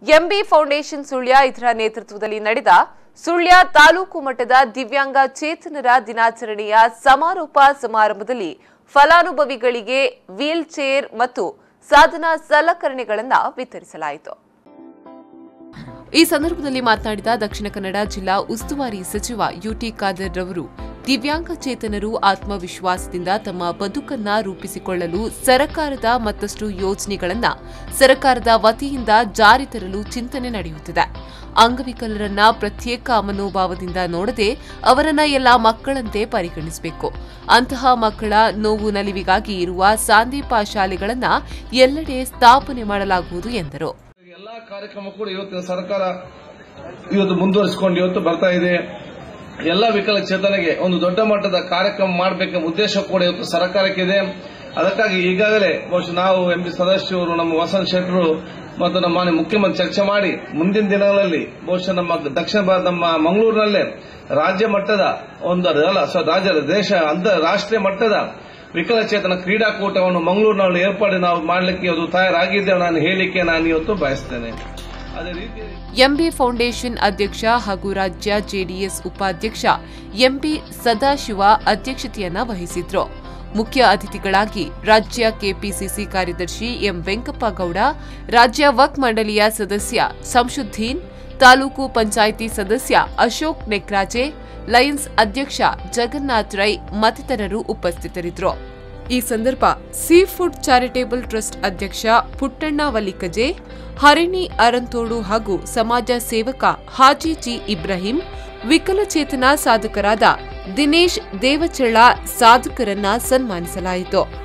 MB foundation Sullia ಇದರ ನೇತೃತ್ವದಲ್ಲಿ ನಡೆದ ಸುಳ್ಯ ತಾಲೂಕು ಮಟ್ಟದ ದಿವ್ಯಾಂಗ ಚೇತನರ ದಿನಾಚರಣೆಯ ಸಮಾರೋಪ ಸಮಾರಂಭದಲ್ಲಿ ಫಲಾನುಭವಿಗಳಿಗೆ ವೀಲ್ ಚೇರ್ ಮತ್ತು ಸಾಧನ ಸಲಕರಣೆಗಳನ್ನು ವಿತರಿಸಲಾಯಿತು ಈ ಸಂದರ್ಭದಲ್ಲಿ ಮಾತನಾಡಿದ ದಕ್ಷಿಣ ಕನ್ನಡ ಜಿಲ್ಲಾ ಉಸ್ತುವಾರಿ ಸಚಿವ ಯುಟಿ ಖಾದರ್ ರವರು ದಿವ್ಯಾಂಗ ಚೇತನರು ಆತ್ಮವಿಶ್ವಾಸದಿಂದ ತಮ್ಮ ಬದುಕನ್ನ ರೂಪಿಸಿಕೊಳ್ಳಲು ಸರಕಾರದ ಮತ್ತಷ್ಟು ಯೋಜನೆಗಳನ್ನ ಸರಕಾರದ ವತಿಯಿಂದ ಜಾರಿ ತರಲು ಚಿಂತನೆ ನಡೆಯುತ್ತಿದೆ ಅಂಗವಿಕಲರನ್ನ ಪ್ರತ್ಯೇಕ ಮನೋಭಾವದಿಂದ ನೋಡದೆ ಅವರನ್ನ ಎಲ್ಲ ಮಕ್ಕಳಂತೆ ಪರಿಗಣಿಸಬೇಕು ಅಂತಹ ಮಕ್ಕಳ ನೋವು ನಲಿವಿಗಾಗಿ ಇರುವ ಸಾಂದೀಪ ಶಾಲೆಗಳನ್ನ ಎಲ್ಲೆಡೆ ಸ್ಥಾಪನೆ ಮಾಡಲಾಗುವುದು ಎಂದರು ಎಲ್ಲಾ ಕಾರ್ಯಕ್ರಮ ಕೂಡ ಇವತ್ತಿನ ಸರ್ಕಾರ ಇವತ್ತು ಮುಂದುವರಿಸಿಕೊಂಡು ಇವತ್ತು ಬರ್ತಾ ಇದೆ ಎಲ್ಲ ವಿಕಲಚೇತನಿಗೆ ಒಂದು ದೊಡ್ಡ ಮಟ್ಟದ ಕಾರ್ಯಕ್ರಮ ಮಾಡಬೇಕೆಂಬ ಉದ್ದೇಶ ಕೂಡ ಇವತ್ತು ಸರ್ಕಾರಕ್ಕಿದೆ ಅದಕ್ಕಾಗಿ ಈಗಾಗಲೇ ಬಹುಶಃ ನಾವು ಎಂ ಪಿ ಸದಸ್ಯರು ನಮ್ಮ ವಸಂತ್ ಶೆಟ್ಟರು ಮತ್ತು ನಮ್ಮ ಮಾನ್ಯ ಮುಖ್ಯಮಂತ್ರಿ ಚರ್ಚೆ ಮಾಡಿ ಮುಂದಿನ ದಿನಗಳಲ್ಲಿ ಬಹುಶಃ ನಮ್ಮ ದಕ್ಷಿಣ ಭಾರತ ನಮ್ಮ ಮಂಗಳೂರಿನಲ್ಲೇ ರಾಜ್ಯ ಮಟ್ಟದ ಒಂದು ಅಲ್ಲ ಸ- ರಾಜ್ಯದ ದೇಶ ಅಂತರ ರಾಷ್ಟ್ರೀಯ ಮಟ್ಟದ ವಿಕಲಚೇತನ ಕ್ರೀಡಾಕೂಟವನ್ನು ಮಂಗಳೂರಿನಲ್ಲಿ ಏರ್ಪಾಡು ನಾವು ಮಾಡಲಿಕ್ಕೆ ಅದು ತಯಾರಾಗಿದ್ದೇವೆ ನಾನು ಹೇಳಿಕೆ ನಾನು ಇವತ್ತು ಬಯಸ್ತೇನೆ ಅದೇ ರೀತಿ ಎಂಬಿ ಫೌಂಡೇಶನ್ ಅಧ್ಯಕ್ಷ ಹಾಗೂ ರಾಜ್ಯ ಜೆಡಿಎಸ್ ಉಪಾಧ್ಯಕ್ಷ ಎಂಬಿ ಸದಾಶಿವ ಅಧ್ಯಕ್ಷತೆಯನ್ನ ವಹಿಸಿದ್ರು ಮುಖ್ಯ ಅತಿಥಿಗಳಾಗಿ ರಾಜ್ಯ ಕೆಪಿಸಿಸಿ ಕಾರ್ಯದರ್ಶಿ ಎಂ ವೆಂಕಪ್ಪ ಗೌಡ ರಾಜ್ಯ ವಕ್ ಮಂಡಳಿಯ ಸದಸ್ಯ ಸಂಶುದ್ದೀನ್ ತಾಲೂಕು ಪಂಚಾಯಿತಿ ಸದಸ್ಯ ಅಶೋಕ್ ನೆಕ್ರಾಜೆ ಲಯನ್ಸ್ ಅಧ್ಯಕ್ಷ ಜಗನ್ನಾಥ್ ರೈ ಮತ್ತಿತರರು ಉಪಸ್ಥಿತರಿದ್ದರು ಈ ಸಂದರ್ಭ ಸೀ ಫುಡ್ ಚಾರಿಟೇಬಲ್ ಟ್ರಸ್ಟ್ ಅಧ್ಯಕ್ಷ ಪುಟ್ಟಣ್ಣ ವಲಿಕಜೆ ಹರಿಣಿ ಅರಂತೋಡು ಹಾಗೂ ಸಮಾಜ ಸೇವಕ ಹಾಜಿ ಜಿ ಇಬ್ರಾಹಿಂ ವಿಕಲಚೇತನ ಸಾಧಕರಾದ ದಿನೇಶ್ ದೇವಚಳ ಸಾಧಕರನ್ನ ಸನ್ಮಾನಿಸಲಾಯಿತು